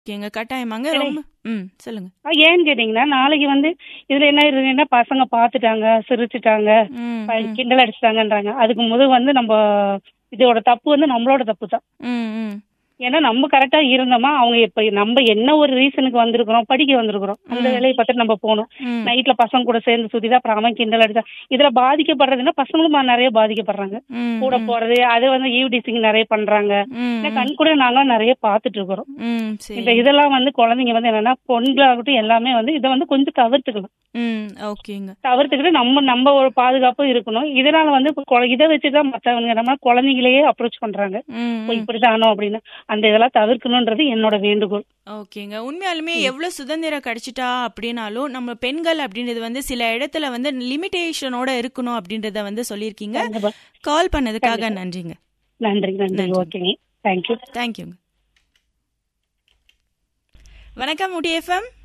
ஓகேங்க கட்டாயமாங்க ரொம்ப ம் சொல்லுங்க ஆ, ஏன்னு கேட்டீங்கன்னா நாளைக்கு வந்து இதுல என்ன இருக்குன்னா பசங்க பாத்துட்டாங்க சிரிச்சுட்டாங்க ம், ப- கிண்டல் அடிச்சிட்டாங்கன்றாங்க அதுக்கு முதல் வந்து நம்ம இதோட தப்பு வந்து நம்மளோட தப்பு தான் ம், ம். ஏன்னா நம்ம கரெக்டா இருந்தோமா அவங்க இப்ப நம்ம என்ன ஒரு ரீசனுக்கு வந்திருக்கிறோம் படிக்க வந்திருக்கிறோம் அந்த வேலையை பார்த்துட்டு நம்ம போகணும் ம். நைட்ல பசங்க கூட சேர்ந்து சுத்திதான் அப்புறம் அவன் கிண்டல் அடிச்சா இதுல பாதிக்கப்படுறதுன்னா பசங்களும் ம- நிறைய பாதிக்கப்படுறாங்க ம், கூட போறது அது வந்து ஈவ் டீசிங் நிறைய பண்றாங்க ம், ஏன்னா கண் கூட நாங்க நிறைய பாத்துட்டு இருக்கிறோம் ம், சரி இந்த இதெல்லாம் வந்து குழந்தைங்க வந்து என்னன்னா பொண்களாகட்டும் எல்லாமே வந்து இதை வந்து கொஞ்சம் தவிர்த்துக்கணும் ம் ஓகேங்க தவிர்த்துக்கிட்டு நம்ம நம்ம ஒரு பாதுகாப்பும் இருக்கணும் இதனால வந்து இப்ப கொ- இதை வச்சுதான் மத்தவங்க நம்ம குழந்தைங்களையே அப்ரோச் பண்றாங்க ம், இப்போ இப்படிதானோ அப்படின்னு அந்த இதெல்லாம் தவிர்க்கணும்ன்றது என்னோட வேண்டுகோள் ஓகேங்க உண்மையாலுமே எவ்வளவு சுதந்திரம் கிடைச்சிட்டா அப்படின்னாலும் நம்ம பெண்கள் அப்படின்றது வந்து சில இடத்துல வந்து லிமிட்டேஷனோட இருக்கணும் அப்படின்றத வந்து சொல்லியிருக்கீங்க கண்டிப்பா. கால் பண்ணதுக்காக நன்றிங்க நன்றி நன்றி நன்றி. ஓகேங்க தேங்க்யூ தேங்க்யூங்க வணக்கம் ஊட்டி எஃப்எம்